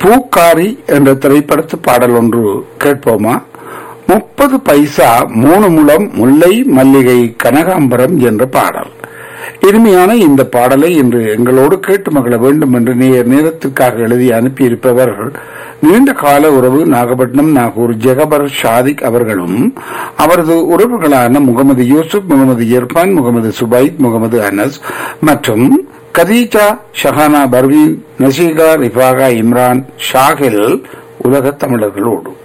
பூக்காரி என்ற திரைப்படத்து பாடல் ஒன்று கேட்போமா முப்பது பைசா மூணு முழம் முல்லை மல்லிகை கனகாம்பரம் என்ற பாடல் இனிமையான இந்த பாடலை இன்று எங்களோடு கேட்டு மகிழ வேண்டும் என்று நேர் நேரத்திற்காக எழுதி அனுப்பியிருப்பவர்கள் நீண்ட கால உறவு நாகப்பட்டினம் நாகூர் ஜெகபர் ஷாதிக் அவர்களும் அவரது உறவுகளான முகமது யூசுப் முகமது இர்பான் முகமது சுபைத் முகமது அனஸ் மற்றும் கதீஜா ஷஹானா பர்வீன் நசீகா ரிஃபாகா இம்ரான் ஷாகில் உலக தமிழர்களோடு